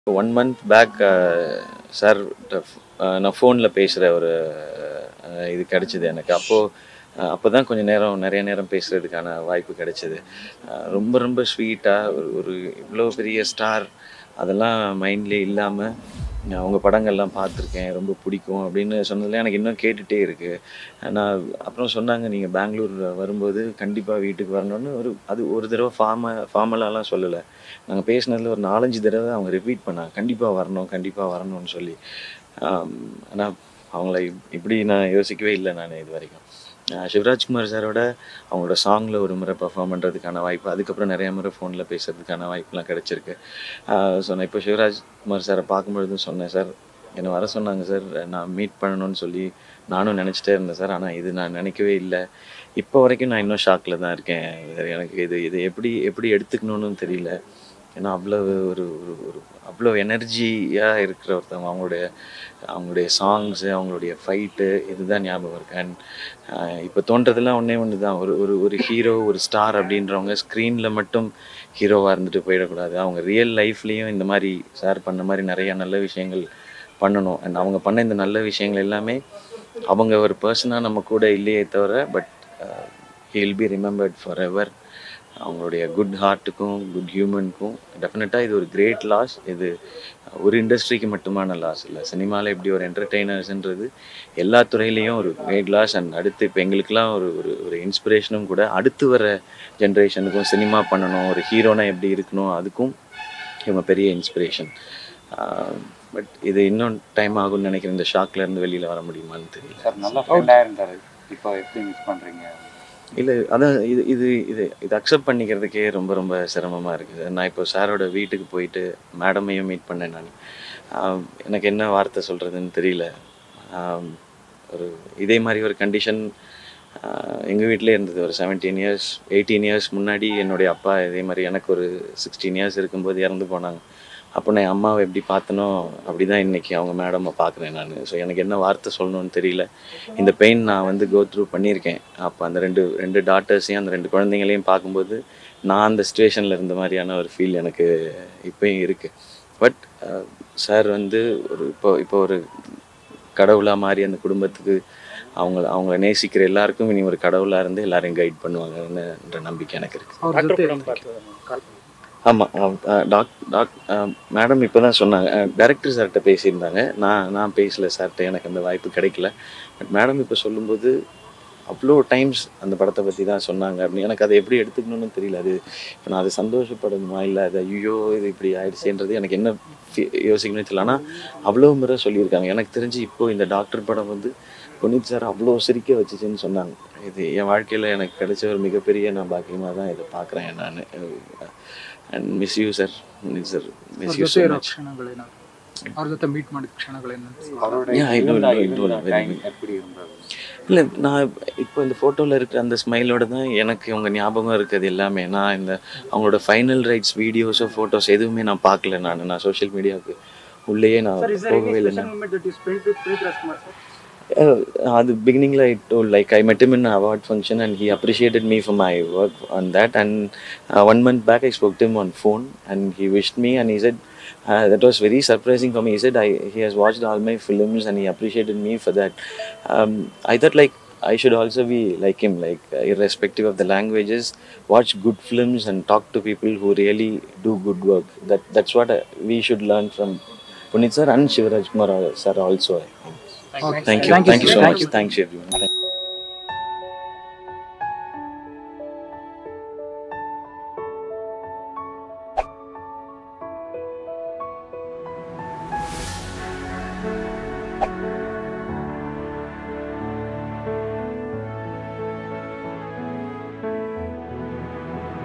One month back sir நான் ஃபோனில் பேசுகிற ஒரு அஹ், இது கிடைச்சிது எனக்கு அப்போது அப்போ தான் கொஞ்சம் நேரம் நிறைய நேரம் பேசுகிறதுக்கான வாய்ப்பு கிடைச்சிது அஹ், ரொம்ப ரொம்ப ஸ்வீட்டாக ஒரு ஒரு இவ்வளோ பெரிய ஸ்டார் அதெல்லாம் மைண்ட்லேயே இல்லாமல் அவங்க படங்கள்லாம் பார்த்துருக்கேன் ரொம்ப பிடிக்கும் அப்படின்னு சொன்னதுல எனக்கு இன்னும் கேட்டுகிட்டே இருக்குது நான் அப்புறம் சொன்னாங்க நீங்கள் பெங்களூர் வரும்போது கண்டிப்பாக வீட்டுக்கு வரணும்னு ஒரு அது ஒரு தடவை ஃபார்ம ஃபார்மலாலாம் சொல்லலை நாங்கள் பேசினதில் ஒரு நாலஞ்சு தடவை அவங்க ரிப்பீட் பண்ணாங்க கண்டிப்பாக வரணும் கண்டிப்பாக வரணும்னு சொல்லி ஆனால் அவங்கள இப்- இப்படி நான் யோசிக்கவே இல்லை நான் இது வரைக்கும் ஆஹ் சிவராஜ்குமார் சாரோட அவங்களோட சாங்கில் ஒரு முறை பர்ஃபார்ம் பண்ணுறதுக்கான வாய்ப்பு அதுக்கப்புறம் நிறைய முறை ஃபோனில் பேசுறதுக்கான வாய்ப்புலாம் கிடச்சிருக்கு ஸோ நான் இப்போ சிவராஜ்குமார் சாரை பார்க்கும்பொழுதும் சொன்னேன் சார் என்னை வர சொன்னாங்க சார் நான் மீட் பண்ணணும்னு சொல்லி நானும் நினச்சிட்டே இருந்தேன் சார் ஆனால் இது நான் நினைக்கவே இல்லை இப்போ வரைக்கும் நான் இன்னும் ஷாக்கில் தான் இருக்கேன் இது எனக்கு இது இது எப்படி எப்படி எடுத்துக்கணும்னு தெரியல ஏன்னா அவ்வளோ ஒரு ஒரு ஒரு அவ்வளோ எனர்ஜியாக இருக்கிற ஒருத்தவங்க அவங்களுடைய அவங்களுடைய சாங்ஸு அவங்களுடைய ஃபைட்டு இதுதான் ஞாபகம் இருக்கு அண்ட் இப்போ தோன்றதெல்லாம் ஒன்றே ஒன்று தான் ஒரு ஒரு ஒரு ஹீரோ ஒரு ஸ்டார் அப்படின்றவங்க ஸ்க்ரீனில் மட்டும் ஹீரோவாக இருந்துட்டு போயிடக்கூடாது அவங்க ரியல் லைஃப்லேயும் இந்த மாதிரி சார் பண்ண மாதிரி நிறைய நல்ல விஷயங்கள் பண்ணணும் அண்ட் அவங்க பண்ண இந்த நல்ல விஷயங்கள் எல்லாமே அவங்க ஒரு பர்சனாக நம்ம கூட இல்லையே தவிர but he'll be remembered forever அவங்களுடைய குட் ஹார்ட்டுக்கும் குட் ஹியூமனுக்கும் டெஃபினட்டாக இது ஒரு கிரேட் லாஸ் இது ஒரு இண்டஸ்ட்ரிக்கு மட்டுமான லாஸ் இல்லை சினிமாவில் எப்படி ஒரு என்டர்டெய்னர்ஸ்ன்றது எல்லா துறையிலையும் ஒரு கிரேட் லாஸ் அண்ட் அடுத்து இப்போ எங்களுக்கெல்லாம் ஒரு ஒரு ஒரு இன்ஸ்பிரேஷனும் கூட அடுத்து வர ஜென்ரேஷனுக்கும் சினிமா பண்ணணும் ஒரு ஹீரோனா எப்படி இருக்கணும் அதுக்கும் இவங்க பெரிய இன்ஸ்பிரேஷன் பட் இது இன்னும் டைம் ஆகும்னு நினைக்கிறேன் இந்த ஷாக்ல இருந்து வெளியில வர முடியுமான்னு தெரியல சார் நல்ல ஃப்ரெண்டாக இருந்தார் இப்போ எப்படி மிஸ் பண்ணுறீங்க இல்லை அதான் இது இது இது இது அக்செப்ட் பண்ணிக்கிறதுக்கே ரொம்ப ரொம்ப சிரமமாக இருக்குது நான் இப்போ சாரோட வீட்டுக்கு போயிட்டு மேடமையும் மீட் பண்ணேன் நான் ஆம், எனக்கு என்ன வார்த்தை சொல்கிறதுன்னு தெரியல ஆம், ஒரு இதே மாதிரி ஒரு கண்டிஷன் எங்கள் வீட்டிலே இருந்தது ஒரு செவன்டீன் இயர்ஸ் எயிட்டீன் இயர்ஸ் முன்னாடி என்னுடைய அப்பா இதே மாதிரி எனக்கு ஒரு சிக்ஸ்டீன் இயர்ஸ் இருக்கும்போது இறந்து போனாங்க அப்போ நான் என் அம்மாவை எப்படி பார்த்தனோ அப்படி தான் இன்றைக்கி அவங்க மேடமை பார்க்குறேன் நான் ஸோ எனக்கு என்ன வார்த்தை சொல்லணும்னு தெரியல இந்த பெயின் நான் வந்து கோ த்ரூ பண்ணியிருக்கேன் அப்போ அந்த ரெண்டு ரெண்டு டாட்டர்ஸையும் அந்த ரெண்டு குழந்தைங்களையும் பார்க்கும்போது நான் அந்த சுச்சுவேஷனில் இருந்த மாதிரியான ஒரு ஃபீல் எனக்கு இப்போயும் இருக்குது பட் சார் வந்து ஒரு இப்போ இப்போ ஒரு கடவுளாக மாறி அந்த குடும்பத்துக்கு அவங்க அவங்கள நேசிக்கிற எல்லாருக்கும் இனி ஒரு கடவுளாக இருந்து எல்லாரையும் கைட் பண்ணுவாங்கன்ற நம்பிக்கை எனக்கு இருக்குது ಅವ್ರ ಜೊತೆ ஆமாம் டாக் டாக் மேடம் இப்போ தான் சொன்னாங்க டைரக்டர் சார்கிட்ட பேசியிருந்தாங்க நான் நான் பேசல சார்கிட்ட எனக்கு அந்த வாய்ப்பு கிடைக்கல பட் மேடம் இப்போ சொல்லும்போது அவ்வளோ டைம்ஸ் அந்த படத்தை பற்றி தான் சொன்னாங்க அப்படின்னு எனக்கு அதை எப்படி எடுத்துக்கணும்னு தெரியல அது இப்போ நான் அது சந்தோஷப்படணுமா இல்லை அது ஐயோ இது இப்படி ஆயிடுச்சுன்றது எனக்கு என்ன fe- யோசிக்கணும்னு தெரியல ஆனால் அவ்வளோ முறை சொல்லியிருக்காங்க எனக்கு தெரிஞ்சு இப்போ இந்த டாக்டர் படம் வந்து புனித் சார் அவ்வளோ சிரிக்க வச்சுச்சுன்னு சொன்னாங்க இது என் வாழ்க்கையில் எனக்கு கிடைச்ச ஒரு மிகப்பெரிய நான் பாக்கியமாக தான் இதை பார்க்குறேன் நான் and miss you sir sir ಅವ್ರ ಮಿಸ್ ಯು ಜೊತೆ ಸೋ ಇರೋ ಮಚ್ ಕ್ಷಣಗಳೇನಾದ್ರು ಅವ್ರ ಜೊತೆ ಮೀಟ್ ಮಾಡಿದ ಕ್ಷಣಗಳೇನು அவரோட Yeah, I know, இருந்த- I know, இருந்த very time well. எப்படி இருந்தது இல்லை நான் இப்போ இந்த ஃபோட்டோவில் இருக்கிற அந்த ஸ்மைலோட தான் எனக்கு அவங்க ஞாபகம் இருக்குது எல்லாமே நான் இந்த அவங்களோட ஃபைனல் ரைட்ஸ் வீடியோஸோ ஃபோட்டோஸ் எதுவுமே நான் பார்க்கல நான் நான் சோஷியல் மீடியாவுக்கு உள்ளேயே நான் போகவே இல்லை நான் Uh, அது பிகினிங்கில் I told like I met him in an award function and he appreciated me for my work on that and uh, one month back I spoke to him on phone and he wished me and he said uh, that was very surprising for me he said I, he has watched all my films and he appreciated me for that um, I thought like I should also be like him like uh, irrespective of the languages watch good films and talk to people who really do good work that that's what uh, we should learn from Punit sir and Shivaraj Kumar uh, sir also I think. Thank you. Thank you, Thank you sir. so Thank much. you. Thanks everyone.